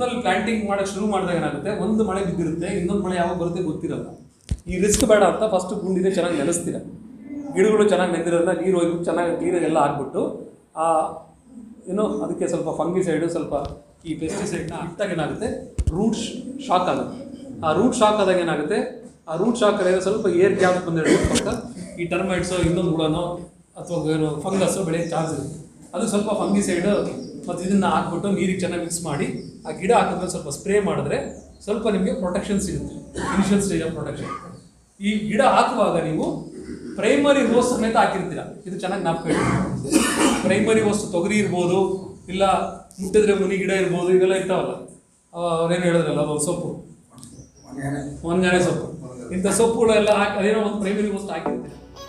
ಒಟ್ಟಿನಲ್ಲಿ ಪ್ಲಾಂಟಿಂಗ್ ಮಾಡಕ್ಕೆ ಶುರು ಮಾಡಿದಾಗ ಏನಾಗುತ್ತೆ ಒಂದು ಮಳೆ ಬಿದ್ದಿರುತ್ತೆ ಇನ್ನೊಂದು ಮಳೆ ಯಾವಾಗ ಬರುತ್ತೆ ಗೊತ್ತಿರಲ್ಲ ಈ ರಿಸ್ಕ್ ಬೇಡ ಅಂತ ಫಸ್ಟ್ ಗುಂಡಿನೇ ಚೆನ್ನಾಗಿ ನೆಲೆಸ್ತೀರ ಗಿಡಗಳು ಚೆನ್ನಾಗಿ ನೆಂದಿರೋದ್ರಿಂದ ನೀರು ಹೋಗ್ಬಿಟ್ಟು ಚೆನ್ನಾಗಿ ಕ್ಲೀನಾಗೆಲ್ಲ ಹಾಕ್ಬಿಟ್ಟು ಆ ಏನೋ ಅದಕ್ಕೆ ಸ್ವಲ್ಪ ಫಂಗಿಸೈಡು ಸ್ವಲ್ಪ ಈ ಪೆಸ್ಟಿಸೈಡ್ನ ಇಟ್ಟಾಗ ಏನಾಗುತ್ತೆ ರೂಟ್ ಶಾಕ್ ಆಗುತ್ತೆ ಆ ರೂಟ್ ಶಾಕ್ ಆದಾಗ ಏನಾಗುತ್ತೆ ಆ ರೂಟ್ ಶಾಕ್ ಆದಾಗ ಸ್ವಲ್ಪ ಏರ್ ಗ್ಯಾಪ್ ಬಂದಿರೋ ಪಕ್ಕ ಈ ಟರ್ಮೈಟ್ಸೋ ಇನ್ನೊಂದು ಹುಳನೋ ಅಥವಾ ಏನು ಫಂಗಸ್ಸು ಬೆಳೆಯೋಕ್ಕೆ ಚಾನ್ಸ್ ಇರುತ್ತೆ ಅದು ಸ್ವಲ್ಪ ಫಂಗಿಸೈಡ್ ಮತ್ತು ಇದನ್ನ ಹಾಕ್ಬಿಟ್ಟು ನೀರಿಗೆ ಚೆನ್ನಾಗಿ ಮಿಕ್ಸ್ ಮಾಡಿ ಆ ಗಿಡ ಹಾಕಿದ್ಮೇಲೆ ಸ್ವಲ್ಪ ಸ್ಪ್ರೇ ಮಾಡಿದ್ರೆ ಸ್ವಲ್ಪ ನಿಮಗೆ ಪ್ರೊಟೆಕ್ಷನ್ ಸಿಗುತ್ತೆ ಇನಿಷಿಯಲ್ ಸ್ಟೇಜ್ ಆಫ್ ಪ್ರೊಟೆಕ್ಷನ್ ಈ ಗಿಡ ಹಾಕುವಾಗ ನೀವು ಪ್ರೈಮರಿ ಹೋಸ್ಟ್ ಸಮೇತ ಹಾಕಿರ್ತೀರ ಇದು ಚೆನ್ನಾಗಿ ಜ್ಞಾಪಕ ಪ್ರೈಮರಿ ಹೋಸ್ಟ್ ತೊಗರಿ ಇರ್ಬೋದು ಇಲ್ಲ ಮುಟ್ಟಿದ್ರೆ ಮುನಿ ಗಿಡ ಇರ್ಬೋದು ಇವೆಲ್ಲ ಇರ್ತಾವಲ್ಲ ಅವ್ರೇನು ಹೇಳಿದ್ರಲ್ಲ ಅದು ಸೊಪ್ಪು ಒಂದಾನೆ ಸೊಪ್ಪು ಇಂಥ ಸೊಪ್ಪುಗಳೆಲ್ಲ ಹಾಕಿ ಅದೇನೋ ಒಂದು ಪ್ರೈಮರಿ ಹೋಸ್ಟ್ ಹಾಕಿರ್ತೀರ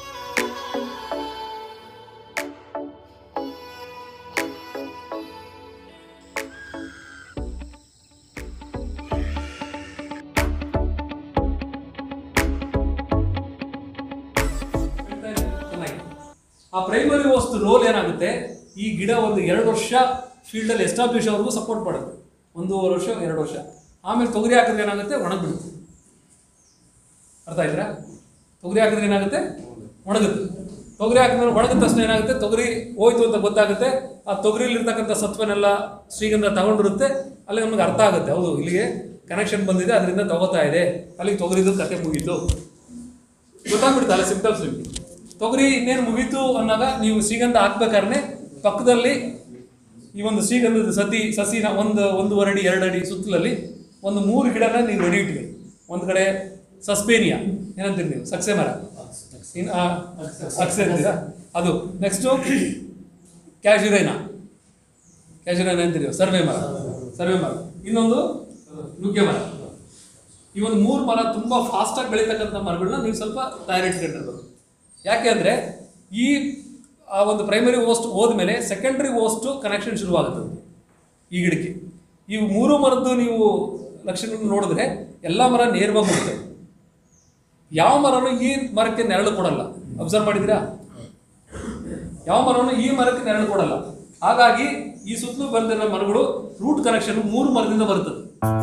ಚೆನ್ನಾಗಿ ಆ ಪ್ರೈಮರಿ ವಸ್ತು ರೋಲ್ ಏನಾಗುತ್ತೆ ಈ ಗಿಡ ಒಂದು ಎರಡು ವರ್ಷ ಫೀಲ್ಡಲ್ಲಿ ಎಸ್ಟಾಬ್ಲಿಷ್ ಅವ್ರಿಗೂ ಸಪೋರ್ಟ್ ಮಾಡುತ್ತೆ ಒಂದೂವರೆ ವರ್ಷ ಎರಡು ವರ್ಷ ಆಮೇಲೆ ತೊಗರಿ ಹಾಕಿದ್ರೆ ಏನಾಗುತ್ತೆ ಒಣಗ್ಬಿಡುತ್ತೆ ಅರ್ಥ ಆಯ್ತಾ ತೊಗರಿ ಹಾಕಿದ್ರೆ ಏನಾಗುತ್ತೆ ಒಣಗುತ್ತೆ ತೊಗರಿ ಹಾಕಿದ್ರೆ ಒಣಗಿದ ತಕ್ಷಣ ಏನಾಗುತ್ತೆ ತೊಗರಿ ಹೋಯ್ತು ಅಂತ ಗೊತ್ತಾಗುತ್ತೆ ಆ ತೊಗರಿಲಿರ್ತಕ್ಕಂಥ ಸತ್ವನೆಲ್ಲ ಶ್ರೀಗಂಧ ತಗೊಂಡಿರುತ್ತೆ ಅಲ್ಲಿ ನಮಗೆ ಅರ್ಥ ಆಗುತ್ತೆ ಹೌದು ಇಲ್ಲಿಗೆ ಕನೆಕ್ಷನ್ ಬಂದಿದೆ ಅದರಿಂದ ತಗೋತಾ ಇದೆ ಅಲ್ಲಿಗೆ ತೊಗರಿದು ಕತೆ ಮುಗೀತು ಗೊತ್ತಾಗ್ಬಿಡ್ತಲ್ಲ ಸಿಂಪ್ಟಮ್ಸ್ ನಿಮಗೆ ತೊಗರಿ ಇನ್ನೇನು ಮುಗೀತು ಅನ್ನೋದ ನೀವು ಶ್ರೀಗಂಧ ಹಾಕ್ಬೇಕಾದ್ರೆ ಪಕ್ಕದಲ್ಲಿ ಈ ಒಂದು ಶ್ರೀಗಂಧದ ಸತಿ ಸಸಿನ ಒಂದು ಒಂದೂವರೆ ಅಡಿ ಎರಡು ಅಡಿ ಸುತ್ತಲಲ್ಲಿ ಒಂದು ಮೂರು ಗಿಡನ ನೀವು ರೆಡಿ ಇಟ್ವಿ ಒಂದು ಕಡೆ ಸಸ್ಪೇನಿಯಾ ಏನಂತೀರಿ ನೀವು ಸಕ್ಸೆ ಮರ ಇನ್ ಆ, ಸಕ್ಸೆ ಅಂತೀರಾ ಅದು ನೆಕ್ಸ್ಟು ಕ್ಯಾಶುರೈನ ಕ್ಯಾಶುರೈನ ಅಂತೀರಿ ಸರ್ವೆ ಮರ ಸರ್ವೆ ಮರ ಇನ್ನೊಂದು ನುಗ್ಗೆ ಮರ ಈ ಒಂದು ಮೂರು ಮರ ತುಂಬಾ ಫಾಸ್ಟ್ ಆಗಿ ಬೆಳೀತಕ್ಕಂಥ ಮರಗಳನ್ನ ನೀವು ಸ್ವಲ್ಪ ತಯಾರಿಟ್ಕೊಂಡಿರ್ಬೇಕು ಯಾಕೆ ಅಂದ್ರೆ ಈ ಆ ಒಂದು ಪ್ರೈಮರಿ ಓಸ್ಟ್ ಹೋದ್ಮೇಲೆ ಸೆಕೆಂಡರಿ ಓಸ್ಟ್ ಕನೆಕ್ಷನ್ ಶುರುವಾಗುತ್ತೆ ಅದಕ್ಕೆ, ಈ ಗಿಡಕ್ಕೆ ಈ ಮೂರು ಮರದ್ದು ನೀವು ಲಕ್ಷಣಗಳನ್ನ ನೋಡಿದ್ರೆ ಎಲ್ಲ ಮರ ನೇರವಾಗಿ ಹೋಗ್ತವೆ ಯಾವ ಮರನು ಈ ಮರಕ್ಕೆ ನೆರಳು ಕೊಡಲ್ಲ ಅಬ್ಸರ್ವ್ ಮಾಡಿದ್ದೀರಾ ಯಾವ ಮರನು ಈ ಮರಕ್ಕೆ ನೆರಳು ಕೊಡಲ್ಲ ಹಾಗಾಗಿ ಈ ಸುತ್ತಲೂ ಬಂದಿರೋ ಮರಗಳು ರೂಟ್ ಕನೆಕ್ಷನ್ ಮೂರು ಮರದಿಂದ ಬರ್ತದೆ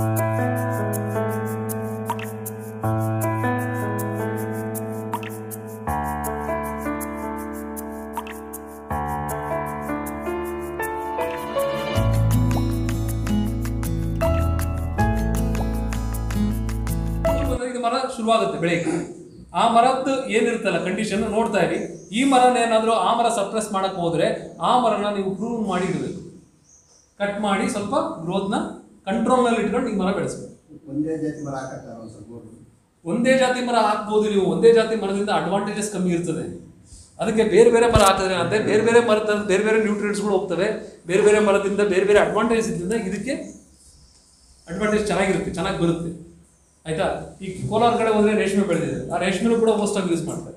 ಬಂದ್ರೆ ಇದು ಮರ ಶುರುವಾಗುತ್ತೆ ಬೆಳೆಯಕ್ಕೆ ಆ ಮರದ್ದು ಏನಿರುತ್ತಲ್ಲ ಕಂಡೀಷನ್ ನೋಡ್ತಾ ಇರಿ ಈ ಮರನ ಏನಾದರೂ ಆ ಮರ ಸಪ್ರೆಸ್ ಮಾಡಕ್ ಹೋದ್ರೆ ಆ ಮರನ ನೀವು ಪ್ರೂವ್ ಮಾಡಿ ಇಡಬೇಕು ಕಟ್ ಮಾಡಿ ಸ್ವಲ್ಪ ಗ್ರೋತ್ನ ಕಂಟ್ರೋಲ್ನಲ್ಲಿ ಇಟ್ಕೊಂಡು ಈ ಮರ ಬೆಳೆಸ್ಬೇಕು ಒಂದೇ ಜಾತಿ ಮರ ಹಾಕತ್ತಾರ ಒಂದ್ ಸ್ವಲ್ಪ ಬೋರ್ಡು. ಒಂದೇ ಜಾತಿ ಮರ ಹಾಕ್ಬೋದು ನೀವು ಒಂದೇ ಜಾತಿ ಮರದಿಂದ ಅಡ್ವಾಂಟೇಜಸ್ ಕಮ್ಮಿ ಇರ್ತದೆ ಅದಕ್ಕೆ ಬೇರೆ ಬೇರೆ ಮರ ಹಾಕಿದ್ರೆ ಅಂದ್ರೆ ಬೇರೆ ಬೇರೆ ಮರದ ಬೇರೆ ಬೇರೆ ನ್ಯೂಟ್ರಿಯೆಂಟ್ಸ್ಗಳು ಹೋಗ್ತವೆ ಬೇರೆ ಬೇರೆ ಮರದಿಂದ ಬೇರೆ ಬೇರೆ ಅಡ್ವಾಂಟೇಜ್ ಇದ್ದಿಂದ ಇದಕ್ಕೆ ಅಡ್ವಾಂಟೇಜ್ ಚೆನ್ನಾಗಿರುತ್ತೆ ಚೆನ್ನಾಗಿ ಬರುತ್ತೆ ಆಯ್ತಾ ಈ ಕೋಲಾರ ಕಡೆ ಹೋದ್ರೆ ರೇಷ್ಮೆ ಬೆಳೆದಿದೆ ಆ ರೇಷ್ಮೆನೂ ಕೂಡ ಮೋಸ್ಟಾಗಿ ಯೂಸ್ ಮಾಡ್ತಾರೆ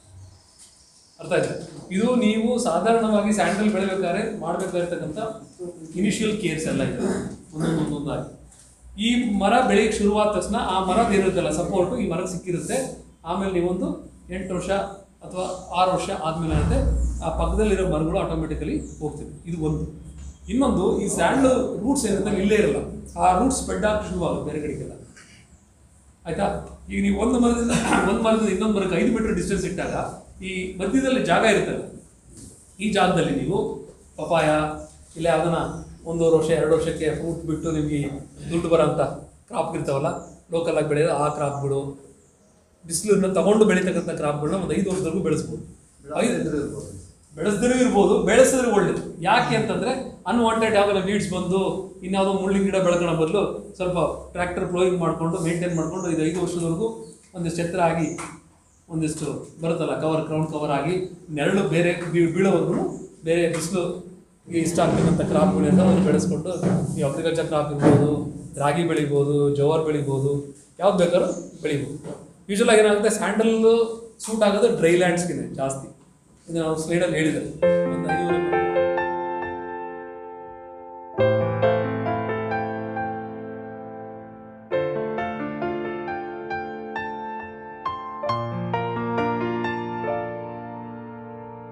ಅರ್ಥ ಆಯ್ತಾ ಇದು ನೀವು ಸಾಧಾರಣವಾಗಿ ಸ್ಯಾಂಡಲ್ ಬೆಳಿಬೇಕಾದ್ರೆ ಮಾಡಬೇಕಾಗಿರ್ತಕ್ಕಂಥ ಇನಿಷಿಯಲ್ ಕೇರ್ಸ್ ಎಲ್ಲ ಇದೆ ಒಂದೊಂದು ಒಂದೊಂದಾಗಿ ಈ ಮರ ಬೆಳೆಯಕ್ಕೆ ಶುರುವಾದ ತಕ್ಷಣ ಆ ಮರದ ಏನಿರುತ್ತಲ್ಲ ಸಪೋರ್ಟು ಈ ಮರಕ್ಕೆ ಸಿಕ್ಕಿರುತ್ತೆ ಆಮೇಲೆ ನೀವೊಂದು ಎಂಟು ವರ್ಷ ಅಥವಾ ಆರು ವರ್ಷ ಆದ್ಮೇಲೆ ಏನಾಗುತ್ತೆ ಆ ಪಕ್ಕದಲ್ಲಿರೋ ಮರಗಳು ಆಟೋಮೆಟಿಕಲಿ ಹೋಗ್ತವೆ ಇದು ಒಂದು ಇನ್ನೊಂದು ಈ ಸ್ಯಾಂಡಲ್ ರೂಟ್ಸ್ ಏನಿರುತ್ತೆ ಇಲ್ಲೇ ಇರಲ್ಲ ಆ ರೂಟ್ಸ್ ಸ್ಪ್ರೆಡ್ ಆಗಿ ಶುರುವಾಗುತ್ತೆ ಬೇರೆ ಕಡೆಗೆಲ್ಲ ಆಯ್ತಾ ಈಗ ನೀವು ಒಂದು ಮರದಿಂದ ಒಂದು ಮರದಿಂದ ಇನ್ನೊಂದು ಮರಕ್ಕೆ ಐದು ಮೀಟರ್ ಡಿಸ್ಟೆನ್ಸ್ ಇಟ್ಟಾಗ ಈ ಮಧ್ಯದಲ್ಲಿ ಜಾಗ ಇರ್ತದೆ ಈ ಜಾಗದಲ್ಲಿ ನೀವು ಪಪಾಯ ಇಲ್ಲ ಅದನ್ನ ಒಂದೂವರೆ ವರ್ಷ ಎರಡು ವರ್ಷಕ್ಕೆ ಫ್ರೂಟ್ ಬಿಟ್ಟು ನಿಮಗೆ ದುಡ್ಡು ಬರೋಂಥ ಕ್ರಾಪ್ ಇರ್ತಾವಲ್ಲ ಲೋಕಲ್ ಆಗಿ ಬೆಳೆಯೋದು ಆ ಕ್ರಾಪ್ಗಳು ಬಿಸಿಲನ್ನ ತಗೊಂಡು ಬೆಳೀತಕ್ಕಂಥ ಕ್ರಾಪ್ಗಳನ್ನ ಒಂದು ಐದು ವರ್ಷದವರೆಗೂ ಬೆಳೆಸ್ಬೋದು ಐದು ಇದ್ರೂ ಇರ್ಬೋದು. ಬೆಳೆಸಿದ್ರು ಇರ್ಬೋದು ಬೆಳೆಸಿದ್ರೆ ಒಳ್ಳೇದು ಯಾಕೆ ಅಂತಂದ್ರೆ ಅನ್ವಾಂಟೆಡ್ ಯಾವಾಗ ವೀಡ್ಸ್ ಬಂದು ಇನ್ಯಾವುದೋ ಮುಳ್ಳಿನ ಗಿಡ ಬೆಳ್ಕೊಳೋ ಬದಲು ಸ್ವಲ್ಪ ಟ್ರ್ಯಾಕ್ಟರ್ ಫ್ಲೋಯಿಂಗ್ ಮಾಡಿಕೊಂಡು ಮೇಂಟೈನ್ ಮಾಡಿಕೊಂಡು ಇದು ಐದು ವರ್ಷದವರೆಗೂ ಒಂದಿಷ್ಟು ಎತ್ತರ ಆಗಿ ಒಂದಿಷ್ಟು ಬರುತ್ತಲ್ಲ ಕವರ್ ಕ್ರೌಂಡ್ ಕವರ್ ಆಗಿ ನೆರಳು ಬೇರೆ ಬೀ- ಬೀಳೋವರೆಗೂ ಬೇರೆ ಬಿಸಿಲು ಇಷ್ಟ ಆಗ್ತಕ್ಕಂಥ ಕ್ರಾಪ್ಗಳೆಲ್ಲ ಅವ್ರು ಬೆಳೆಸ್ಕೊಂಡು ಈ ಅಗ್ರಿಕಲ್ಚರ್ ಕ್ರಾಪ್ ಇರ್ಬೋದು ರಾಗಿ ಬೆಳಿಬೋದು ಜೋವರ್ ಬೆಳಿಬೋದು ಯಾವ್ದು ಬೇಕಾದ್ರೂ ಬೆಳಿಬೋದು ಯೂಶಲ್ ಆಗಿ ಏನಾಗುತ್ತೆ ಸ್ಯಾಂಡಲ್ ಸೂಟ್ ಆಗೋದು ಡ್ರೈ ಲ್ಯಾಂಡ್ಸ್ಗೆ ಜಾಸ್ತಿ ಇದು ನಾವು ಸ್ಲೈಡಲ್ಲಿ ಹೇಳಿದೆ ಒಂದು ಐನೂರು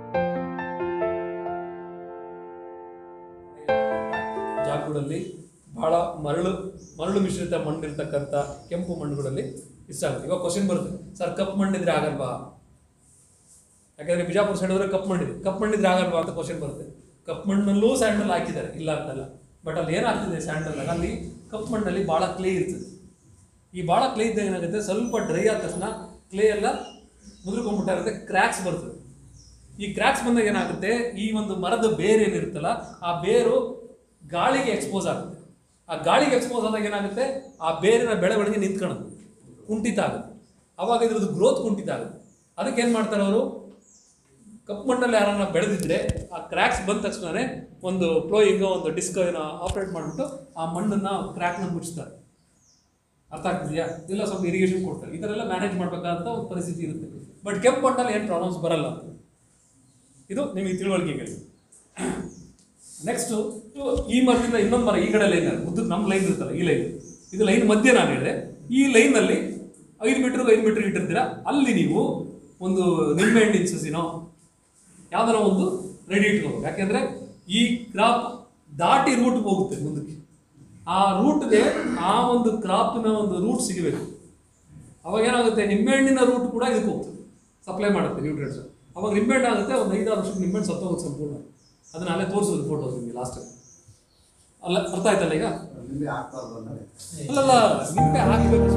ಜಾಗಗಳಲ್ಲಿ ಬಹಳ ಮರಳು ಮರಳು ಮಿಶ್ರಿತ ಮಣ್ಣಿರ್ತಕ್ಕಂಥ ಕೆಂಪು ಮಣ್ಣುಗಳಲ್ಲಿ ಇಷ್ಟ ಆಗುತ್ತೆ ಇವಾಗ ಕ್ವಶನ್ ಬರುತ್ತೆ ಸರ್ ಕಪ್ಪು ಮಣ್ಣಿದ್ರೆ ಆಗಲ್ವಾ ಯಾಕಂದ್ರೆ ಬಿಜಾಪುರ ಸೈಡ್ ಹೋದ್ರೆ ಕಪ್ಪು ಮಣ್ಣಿದೆ ಕಪ್ಪು ಮಣ್ಣಿದ್ರೆ ಆಗಲ್ವಾ ಅಂತ ಕ್ವಶನ್ ಬರುತ್ತೆ ಕಪ್ಪು ಮಣ್ಣಲ್ಲೂ ಸ್ಯಾಂಡಲ್ ಹಾಕಿದ್ದಾರೆ ಇಲ್ಲ ಅಂತಲ್ಲ ಬಟ್ ಅಲ್ಲಿ ಏನಾಗ್ತಿದೆ ಸ್ಯಾಂಡಲ್ ಅಲ್ಲಿ ಕಪ್ಪು ಮಣ್ಣಲ್ಲಿ ಭಾಳ ಕ್ಲೇ ಇರ್ತದೆ ಈ ಭಾಳ ಕ್ಲೇ ಇದ್ದಾಗ ಏನಾಗುತ್ತೆ ಸ್ವಲ್ಪ ಡ್ರೈ ಆದ ತಕ್ಷಣ ಕ್ಲೇ ಎಲ್ಲ ಮುದುರ್ಕೊಂಡ್ಬಿಟ್ಟ ಇರುತ್ತೆ ಕ್ರ್ಯಾಕ್ಸ್ ಬರ್ತದೆ ಈ ಕ್ರ್ಯಾಕ್ಸ್ ಬಂದಾಗ ಏನಾಗುತ್ತೆ ಈ ಒಂದು ಮರದ ಬೇರು ಏನಿರುತ್ತಲ್ಲ ಆ ಬೇರು ಗಾಳಿಗೆ ಎಕ್ಸ್ಪೋಸ್ ಆಗುತ್ತೆ ಆ ಗಾಳಿಗೆ ಎಕ್ಸ್ಪೋಸ್ ಆದಾಗ ಏನಾಗುತ್ತೆ ಆ ಬೇರಿನ ಬೆಳವಣಿಗೆ ನಿಂತ್ಕೊಳ್ಳೋದು ಕುಂಠಿತ ಆಗುತ್ತೆ ಅವಾಗ ಇದ್ರದ್ದು ಗ್ರೋತ್ ಕುಂಠಿತ ಆಗುತ್ತೆ ಅದಕ್ಕೆ ಏನು ಮಾಡ್ತಾರೆ ಅವರು ಕಪ್ಪು ಮಣ್ಣಲ್ಲಿ ಯಾರನ್ನ ಬೆಳೆದಿದ್ರೆ ಆ ಕ್ರ್ಯಾಕ್ಸ್ ಬಂದ ತಕ್ಷಣನೇ ಒಂದು ಪ್ಲೋಯಿಂಗ್ ಒಂದು ಡಿಸ್ಕ್ ಏನೋ ಆಪ್ರೇಟ್ ಮಾಡಿಬಿಟ್ಟು ಆ ಮಣ್ಣನ್ನ ಕ್ರ್ಯಾಕ್ನ ಮುಚ್ತಾರೆ ಅರ್ಥ ಆಗ್ತಿದೆಯಾ ಇಲ್ಲ ಸ್ವಲ್ಪ ಇರಿಗೇಷನ್ ಕೊಡ್ತಾರೆ ಈ ಥರ ಎಲ್ಲ ಮ್ಯಾನೇಜ್ ಮಾಡ್ಬೇಕಾದಂಥ ಒಂದು ಪರಿಸ್ಥಿತಿ ಇರುತ್ತೆ ಬಟ್ ಕೆಂಪು ಮಣ್ಣಲ್ಲಿ ಏನು ಪ್ರಾಬ್ಲಮ್ಸ್ ಬರಲ್ಲ ಇದು ನಿಮಗೆ ತಿಳುವಳಿಕೆಗೆ ನೆಕ್ಸ್ಟು ಈ ಮರದಿಂದ ಇನ್ನೊಂದು ಮರ ಈ ಕಡೆ ಲೈನ್ ಉದ್ದ ನಮ್ಮ ಲೈನ್ ಇರುತ್ತಲ್ಲ ಈ ಲೈನ್ ಇದು ಲೈನ್ ಮಧ್ಯೆ ನಾನು ಹೇಳಿದೆ ಈ ಲೈನಲ್ಲಿ ಐದು ಮೀಟರ್ಗೆ ಐದು ಮೀಟರ್ ಇಟ್ಟಿರ್ತೀರ ಅಲ್ಲಿ ನೀವು ಒಂದು ನಿಂಬೆಹಣ್ಣಿನ ಸಸಿನೋ ಯಾವ್ದಾರ ಒಂದು ರೆಡಿ ಇಟ್ಕೋಬೇಕು ಯಾಕೆಂದ್ರೆ ಈ ಕ್ರಾಪ್ ದಾಟಿ ರೂಟ್ ಹೋಗುತ್ತೆ ಮುಂದಕ್ಕೆ ಆ ರೂಟ್ಗೆ ಆ ಒಂದು ಕ್ರಾಪ್ನ ಒಂದು ರೂಟ್ ಸಿಗಬೇಕು ಅವಾಗ ಏನಾಗುತ್ತೆ ನಿಂಬೆಹಣ್ಣಿನ ರೂಟ್ ಕೂಡ ಇದಕ್ಕೆ ಹೋಗ್ತದೆ ಸಪ್ಲೈ ಮಾಡುತ್ತೆ ನ್ಯೂಟ್ರಿಯೆಂಟ್ಸ್ ಅವಾಗ ನಿಂಬೆಹಣ್ಣು ಆಗುತ್ತೆ ಒಂದು ಐದಾರು ವರ್ಷಕ್ಕೆ ನಿಂಬೆಹಣ್ಣು ಸತ್ತೋಗುತ್ತೆ ಸಂಪೂರ್ಣ ಅದನ್ನ ಅಲ್ಲೇ ತೋರಿಸೋದು ಫೋಟೋಸ್ ನಿಮಗೆ ಲಾಸ್ಟ್ ಅಲ್ಲ ಅರ್ಥ ಆಯ್ತಲ್ಲ ಈಗ ನಿಂಬೆ ಹಾಕ್ಬಾರ್ದು ಅಂದ್ರೆ ಅಲ್ಲಲ್ಲ ನಿಂಬೆ ಹಾಕಬೇಕು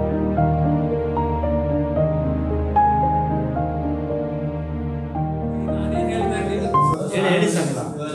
ನಾನೇನ್ ಹೇಳ್ತಾ ಇದ್ದೀನಿ ಹೇಳಿ ಹೇಳಿ ಸರ್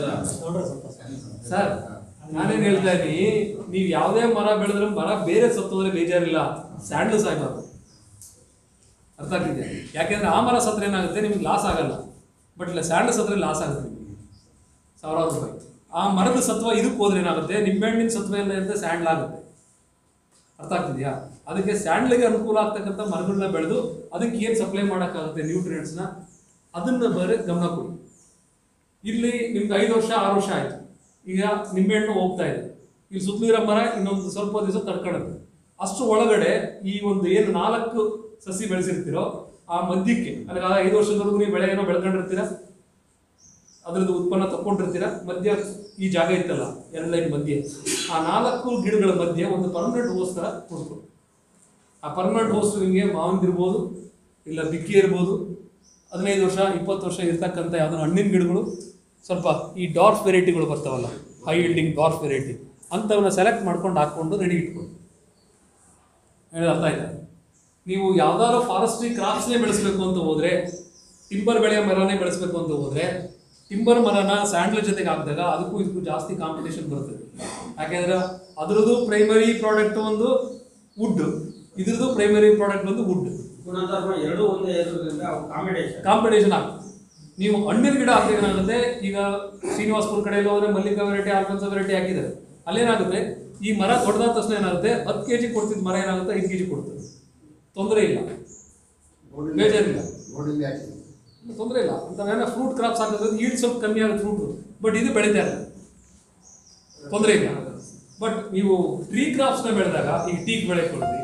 ಸರ್ ನಾನೇನ್ ಹೇಳ್ತಾ ಇದ್ದೀನಿ ನೀವು ಯಾವುದೇ ಮರ ಬೆಳೆದ್ರೆ ಮರ ಬೇರೆ ಸತ್ತೋದ್ರೆ ಬೇಜಾರಿಲ್ಲ ಸ್ಯಾಂಡಲ್ ಸಾಯ್ಬಾರ್ದು ಅರ್ಥ ಆಗ್ತಿದೆ ಯಾಕೆಂದ್ರೆ ಆ ಮರ ಸತ್ರ ಏನಾಗುತ್ತೆ ನಿಮ್ಗೆ ಲಾಸ್ ಆಗಲ್ಲ ಬಟ್ ಇಲ್ಲ ಸ್ಯಾಂಡಲ್ ಸತ್ರ ಲಾಸ್ ಆಗುತ್ತೆ ನಿಮಗೆ ಸಾವಿರಾರು ರೂಪಾಯಿ ಆ ಮರದ ಸತ್ವ ಇದಕ್ಕೆ ಹೋದ್ರೆ ಏನಾಗುತ್ತೆ ನಿಂಬೆಹಣ್ಣಿನ ಸತ್ವ ಎಲ್ಲ ಇರುತ್ತೆ ಸ್ಯಾಂಡಲ್ ಆಗುತ್ತೆ ಅರ್ಥ ಆಗ್ತಿದೆಯಾ ಅದಕ್ಕೆ ಸ್ಯಾಂಡ್ಲಿಗೆ ಅನುಕೂಲ ಆಗ್ತಕ್ಕಂಥ ಮರಗಳನ್ನ ಬೆಳೆದು ಅದಕ್ಕೆ ಏನು ಸಪ್ಲೈ ಮಾಡೋಕ್ಕಾಗುತ್ತೆ ನ್ಯೂಟ್ರಿಯೆಂಟ್ಸ್ನ ಅದನ್ನ ಬರೀ ಗಮನ ಕೊಡಿ ಇಲ್ಲಿ ನಿಮ್ಗೆ ಐದು ವರ್ಷ ಆರು ವರ್ಷ ಆಯ್ತು ಈಗ ನಿಂಬೆಹಣ್ಣು ಹೋಗ್ತಾ ಇದೆ ಇಲ್ಲಿ ಸುತ್ತಲಿರೋ ಮರ ಇನ್ನೊಂದು ಸ್ವಲ್ಪ ದಿವಸ ತಡ್ಕೊಳ್ಳುತ್ತೆ ಅಷ್ಟು ಒಳಗಡೆ ಈ ಒಂದು ಏನು ನಾಲ್ಕು ಸಸಿ ಬೆಳೆಸಿರ್ತೀರೋ ಆ ಮಧ್ಯಕ್ಕೆ ಅಂದ್ರೆ ಆ ಐದು ವರ್ಷದವರೆಗೂ ನೀವು ಬೆಳೆ ಏನೋ ಬೆಳ್ಕೊಂಡಿರ್ತೀರ ಅದ್ರದ್ದು ಉತ್ಪನ್ನ ತಗೊಂಡಿರ್ತೀರ ಮಧ್ಯ ಈ ಜಾಗ ಇತ್ತಲ್ಲ ಎರಡು ಲೈನ್ ಮಧ್ಯೆ ಆ ನಾಲ್ಕು ಗಿಡಗಳ ಮಧ್ಯೆ ಒಂದು ಪರ್ಮನೆಂಟ್ ಹೋಸ್ ತರ ಕೊಡ್ಬೇಕು ಆ ಪರ್ಮನೆಂಟ್ ಹೋಸ್ ನಿಮಗೆ ಮಾವಿನದಿರ್ಬೋದು ಇಲ್ಲ ಬಿಕ್ಕಿ ಇರ್ಬೋದು ಹದಿನೈದು ವರ್ಷ ಇಪ್ಪತ್ತು ವರ್ಷ ಇರ್ತಕ್ಕಂಥ ಯಾವ್ದಾದ್ರು ಹಣ್ಣಿನ ಗಿಡಗಳು ಸ್ವಲ್ಪ ಈ ಡಾರ್ಫ್ ವೆರೈಟಿಗಳು ಬರ್ತಾವಲ್ಲ ಹೈ ಇಲ್ಡಿಂಗ್ ಡಾರ್ಫ್ ವೆರೈಟಿ ಅಂಥವನ್ನ ಸೆಲೆಕ್ಟ್ ಮಾಡ್ಕೊಂಡು ಹಾಕ್ಕೊಂಡು ರೆಡಿ ಇಟ್ಕೊಂಡು ಹೇಳಿದ ಅರ್ಥ ಆಯ್ತಾ ನೀವು ಯಾವ್ದಾದ್ರು ಫಾರೆಸ್ಟ್ರಿ ಕ್ರಾಪ್ಸ್ನೇ ಬೆಳೆಸಬೇಕು ಅಂತ ಹೋದ್ರೆ ಟಿಂಬರ್ ಬೆಳೆಯೋ ಮರನೇ ಬೆಳೆಸಬೇಕು ಅಂತ ಹೋದ್ರೆ ಟಿಂಬರ್ ಮರನ ಸ್ಯಾಂಡ್ಲ್ ಜೊತೆಗೆ ಹಾಕಿದಾಗ ಅದಕ್ಕೂ ಇದಕ್ಕೂ ಜಾಸ್ತಿ ಕಾಂಪಿಟೇಷನ್ ಬರ್ತದೆ ಯಾಕೆಂದ್ರೆ ಅದ್ರದ್ದು ಪ್ರೈಮರಿ ಪ್ರಾಡಕ್ಟ್ ಒಂದು ವುಡ್ ಇದ್ರದ್ದು ಪ್ರೈಮರಿ ಪ್ರಾಡಕ್ಟ್ ಒಂದು ವುಡ್ ಗುಣಧರ್ಮ ಎರಡೂ ಒಂದೇ ಇರೋದ್ರಿಂದ ಅವು ಕಾಂಬಿನೇಷನ್ ಕಾಂಪಿಟೇಷನ್ ಆಗ್ತದೆ ನೀವು ಹಣ್ಣಿನ ಗಿಡ ಹಾಕಿದ್ರೆ ಏನಾಗುತ್ತೆ ಈಗ ಶ್ರೀನಿವಾಸ್ಪುರ ಕಡೆಯಲ್ಲಿ ಹೋದ್ರೆ ಮಲ್ಲಿಕಾ ವೆರೈಟಿ ಆಲ್ಫನ್ಸೋ ವೆರೈಟಿ ಹಾಕಿದ್ದಾರೆ ಅಲ್ಲೇನಾಗುತ್ತೆ ಈ ಮರ ದೊಡ್ಡದಾದ ತಕ್ಷಣ ಏನಾಗುತ್ತೆ ಹತ್ತು ಕೆ ಜಿ ಕೊಡ್ತಿದ್ದ ಮರ ಏನಾಗುತ್ತೆ ಐದು ಕೆ ಜಿ ಕೊಡ್ತದೆ ತೊಂದರೆ ಇಲ್ಲ ಬೇಜಾರಿಲ್ಲ. ಗೋಡಿಂಬೆ ಹಾಕಿ ತೊಂದರೆ ಇಲ್ಲ ಅಂತವೇನ ಫ್ರೂಟ್ ಕ್ರಾಪ್ಸ್ ಹಾಕಿದ್ರೆ ಈಲ್ಡ್ ಸ್ವಲ್ಪ ಕಮ್ಮಿ ಆಗುತ್ತೆ ಫ್ರೂಟ್ ಬಟ್ ಇದು ಬೆಳೀತಾ ಇಲ್ಲ ತೊಂದರೆ ಇಲ್ಲ ಬಟ್ ನೀವು ಟ್ರೀ ಕ್ರಾಪ್ಸ್ನ ಬೆಳೆದಾಗ ಈಗ ಟೀಕ್ ಬೆಳೆ ಕೊಡ್ರಿ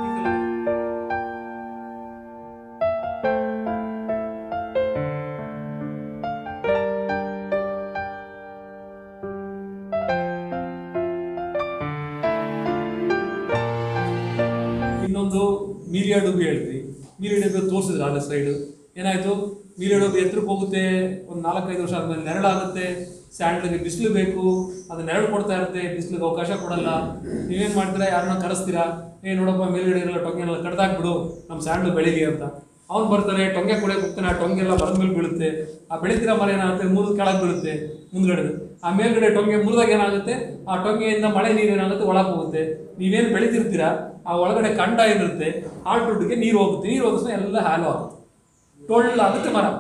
ಇನ್ನೊಂದು ಮೀರಿಯಾ ಡೂಬಿ ಹೇಳಿದ್ರಿ ಮೀರಿಯಾ ಡೂಬಿ ತೋರಿಸಿದ್ರು ಅಲ್ಲ ಸೈಡ್ ಏನಾಯ್ತು ಮೀರಿಯಾ ಡೂಬಿ ಎತ್ತರಕ್ಕೆ ಹೋಗುತ್ತೆ ಒಂದು ನಾಲ್ಕೈದು ವರ್ಷ ಆದ್ಮೇಲೆ ನೆರಳಾಗುತ್ತೆ ಸ್ಯಾಂಡ್ಲಿಗೆ ಬಿಸಿಲು ಬೇಕು ಅದು ನೆರಳು ಕೊಡ್ತಾ ಇರುತ್ತೆ ಬಿಸಿಲಿಗೆ ಅವಕಾಶ ಕೊಡಲ್ಲ ನೀವೇನ್ ಮಾಡ್ತೀರಾ ಯಾರನ್ನ ಕರೆಸ್ತೀರಾ ಏ ನೋಡಪ್ಪ ಮೇಲ್ಗಡೆ ಇರಲ್ಲ ಟೊಂಗೆಲ್ಲ ಕಡ್ದಾಕ್ಬಿಡು ನಮ್ಮ ಸ್ಯಾಂಡ್ಲು ಬೆಳೀಲಿ ಅಂತ ಅವ್ನು ಬರ್ತಾನೆ ಟೊಂಗೆ ಕುಡಿಯಕ್ಕೆ ಹೋಗ್ತಾನೆ ಆ ಟೊಂಗೆ ಎಲ್ಲ ಮರದ ಮೇಲೆ ಬೀಳುತ್ತೆ ಆ ಬೆಳೀತಿರೋ ಮರ ಏನಾಗುತ್ತೆ ಮುರಿದು ಕೆಳಗೆ ಬೀಳುತ್ತೆ ಮುಂದ್ಗಡೆ ಆ ಮೇಲ್ಗಡೆ ಟೊಂಗೆ ಮುರಿದಾಗ ಏನಾಗುತ್ತೆ ಆ ಟೊಂಗೆಯಿಂದ ಮಳೆ ನೀರು ಏನಾಗುತ್ತೆ ಒಳಗೆ ಹೋಗುತ್ತೆ ನೀವೇನು ಬೆಳಿತಿರ್ತೀರಾ ಆ ಒಳಗಡೆ ಕಂಡ ಏನಿರುತ್ತೆ ಆಲ್ಟುಡ್ಗೆ ನೀರು ಹೋಗುತ್ತೆ ನೀರು ಹೋಗಿದ್ರೆ ಎಲ್ಲ ಹಾಲು ಆಗುತ್ತೆ ಟೋಟಲ್ ಆಗುತ್ತೆ ಮರ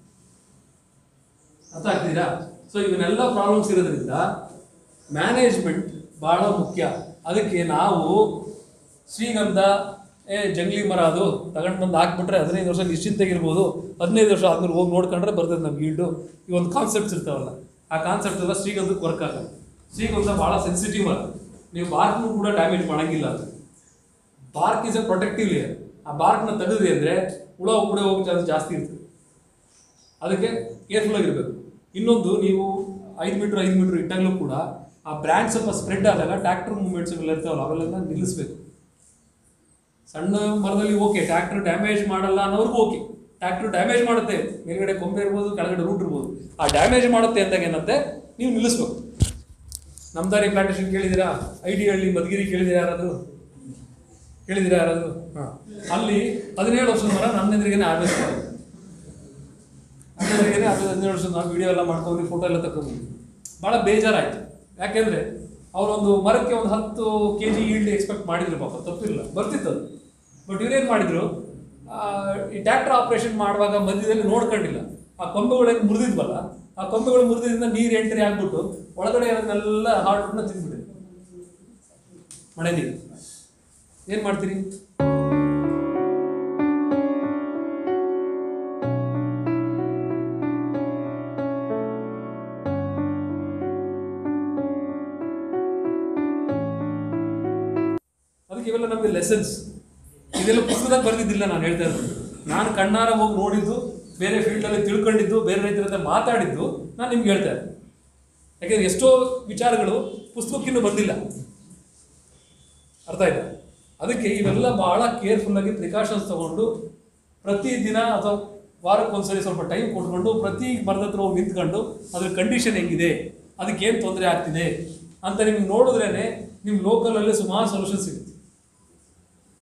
ಅರ್ಥ ಆಗ್ತೀರಾ ಸೊ ಇವನ್ನೆಲ್ಲ ಪ್ರಾಬ್ಲಮ್ಸ್ ಇರೋದ್ರಿಂದ ಮ್ಯಾನೇಜ್ಮೆಂಟ್ ಬಹಳ ಮುಖ್ಯ ಅದಕ್ಕೆ ನಾವು ಶ್ರೀಗಂಧ ಏ ಜಂಗ್ಲಿ ಮರ ಅದು ತಗೊಂಡು ಬಂದು ಹಾಕ್ಬಿಟ್ರೆ ಹದಿನೈದು ವರ್ಷ ನಿಶ್ಚಿಂತೆಗಿರ್ಬೋದು ಹದಿನೈದು ವರ್ಷ ಆದ್ಮೇಲೆ ಹೋಗಿ ನೋಡ್ಕೊಂಡ್ರೆ ಬರ್ತದೆ ನಮ್ಗೆ ಈಲ್ಡು ಈ ಒಂದು ಕಾನ್ಸೆಪ್ಟ್ಸ್ ಇರ್ತಾವಲ್ಲ ಆ ಕಾನ್ಸೆಪ್ಟ್ ಎಲ್ಲ ಶ್ರೀಗಂಧಕ್ಕೆ ವರ್ಕ್ ಆಗಲ್ಲ ಶ್ರೀಗಂಧ ಭಾಳ ಸೆನ್ಸಿಟಿವ್ ಮರ ನೀವು ಬಾರ್ಕ್ನು ಕೂಡ ಡ್ಯಾಮೇಜ್ ಮಾಡಂಗಿಲ್ಲ ಅದು bark is a protective layer ಆ ಬಾರ್ಕ್ನ ತೆಗೆದ್ರಿ ಅಂದರೆ ಹುಳ ಉಪ್ಪಡೆ ಹೋಗೋ ಚಾನ್ಸ್ ಜಾಸ್ತಿ ಇರ್ತದೆ ಅದಕ್ಕೆ ಕೇರ್ಫುಲ್ ಆಗಿರಬೇಕು ಇನ್ನೊಂದು ನೀವು ಐದು ಮೀಟ್ರ್ ಐದು ಮೀಟ್ರ್ ಇಟ್ಟಾಗಲೂ ಕೂಡ ಆ ಬ್ರ್ಯಾಂಡ್ ಸ್ವಲ್ಪ ಸ್ಪ್ರೆಡ್ ಆದಾಗ ಟ್ರ್ಯಾಕ್ಟರ್ ಮೂವ್ಮೆಂಟ್ಸ್ಗಳು ಇರ್ತಾವಲ್ಲ ಅವೆಲ್ಲ ನಿಲ್ಲಿಸ್ಬೇಕು ಸಣ್ಣ ಮರದಲ್ಲಿ ಓಕೆ ಟ್ರ್ಯಾಕ್ಟರ್ ಡ್ಯಾಮೇಜ್ ಮಾಡಲ್ಲ ಅನ್ನೋರ್ಗೂ ಓಕೆ ಟ್ರ್ಯಾಕ್ಟರ್ ಡ್ಯಾಮೇಜ್ ಮಾಡುತ್ತೆ ಮೇಲ್ಗಡೆ ಕೊಂಬೆ ಇರ್ಬೋದು ಕೆಳಗಡೆ ರೂಟ್ ಇರ್ಬೋದು ಆ ಡ್ಯಾಮೇಜ್ ಮಾಡುತ್ತೆ ಅಂದಾಗ ಏನಂತೆ ನೀವು ನಿಲ್ಲಿಸ್ಬೇಕು ನಮ್ದಾರಿ ಪ್ಲಾಂಟೇಶನ್ ಕೇಳಿದ್ದೀರಾ ಐ ಡಿ ಹಳ್ಳಿ ಮಧುಗಿರಿ ಕೇಳಿದ್ದೀರಾ ಯಾರಾದ್ರು ಕೇಳಿದ್ದೀರಾ ಯಾರಾದ್ರು ಹಾಂ ಅಲ್ಲಿ ಹದಿನೇಳು ವರ್ಷದ ಮರ ನನ್ನ ಎದುರಿಗೇನೆ ಹಾರ್ವೆಸ್ಟ್ ಮಾಡಿದ್ರು ನನ್ನ ಎದುರಿಗೇನೆ ಅದು ಹದಿನೇಳು ವರ್ಷದ ನಾವು ವಿಡಿಯೋ ಎಲ್ಲ ಮಾಡ್ಕೊಂಡು ಫೋಟೋ ಎಲ್ಲ ತಗೊಂಡು ಭಾಳ ಬೇಜಾರಾಯ್ತು ಯಾಕೆಂದ್ರೆ ಅವರೊಂದು ಮರಕ್ಕೆ ಒಂದು ಹತ್ತು ಕೆ ಜಿ ಈಲ್ಡ್ ಎಕ್ಸ್ಪೆಕ್ಟ್ ಮಾಡಿದ್ರು ಪಾಪ ತಪ್ಪಿಲ್ಲ ಬರ್ತಿತ್ತು ಅದು ಬಟ್ ಇವ್ರೇನು ಮಾಡಿದ್ರು ಆ, ಈ ಟ್ರ್ಯಾಕ್ಟರ್ ಆಪರೇಷನ್ ಮಾಡುವಾಗ ಮಧ್ಯದಲ್ಲಿ ನೋಡ್ಕೊಂಡಿಲ್ಲ ಆ ಕೊಂಬೆಗಳೇನು ಮುರಿದಿದ್ವಲ್ಲ ಆ ಕೊಂಬೆಗಳು ಮುರಿದಿದ್ರಿಂದ ನೀರು ಎಂಟ್ರಿ ಆಗ್ಬಿಟ್ಟು ಒಳಗಡೆ ಇರೋದನ್ನೆಲ್ಲ ಹಾರ್ಟ್ನ ತಿಂದ್ಬಿಟ್ಟಿದೆ ಮಳೆ ನೀರು ಏನು ಮಾಡ್ತೀರಿ ಅದಕ್ಕೆ ಇವೆಲ್ಲ ನಮಗೆ ಲೆಸನ್ಸ್ ಇದೆಲ್ಲ ಪುಸ್ತಕದಾಗ ಬರ್ದಿದ್ದಿಲ್ಲ ನಾನು ಹೇಳ್ತಾ ಇರೋದು ನಾನು ಕಣ್ಣಾರ ಹೋಗಿ ನೋಡಿದ್ದು ಬೇರೆ ಫೀಲ್ಡಲ್ಲಿ ತಿಳ್ಕೊಂಡಿದ್ದು ಬೇರೆ ರೈತರ ಹತ್ರ ಮಾತಾಡಿದ್ದು ನಾನು ನಿಮ್ಗೆ ಹೇಳ್ತಾ ಇದ್ದೆ ಯಾಕೆಂದ್ರೆ ಎಷ್ಟೋ ವಿಚಾರಗಳು ಪುಸ್ತಕಕ್ಕಿನ್ನೂ ಬಂದಿಲ್ಲ ಅರ್ಥ ಆಯ್ತಾ ಅದಕ್ಕೆ ಇವೆಲ್ಲ ಬಹಳ ಕೇರ್ಫುಲ್ಲಾಗಿ ಪ್ರಿಕಾಷನ್ಸ್ ತಗೊಂಡು ಪ್ರತಿ ದಿನ ಅಥವಾ ವಾರಕ್ಕೊಂದ್ಸರಿ ಸ್ವಲ್ಪ ಟೈಮ್ ಕೊಟ್ಕೊಂಡು ಪ್ರತಿ ಮರದ ಹತ್ರ ಹೋಗಿ ನಿಂತ್ಕೊಂಡು ಅದ್ರ ಕಂಡೀಷನ್ ಹೆಂಗಿದೆ ಅದಕ್ಕೆ ಏನು ತೊಂದರೆ ಆಗ್ತಿದೆ ಅಂತ ನಿಮ್ಗೆ ನೋಡಿದ್ರೇನೆ ನಿಮ್ಮ ಲೋಕಲಲ್ಲಿ ಸುಮಾರು ಸೊಲ್ಯೂಷನ್ ಸಿಗುತ್ತೆ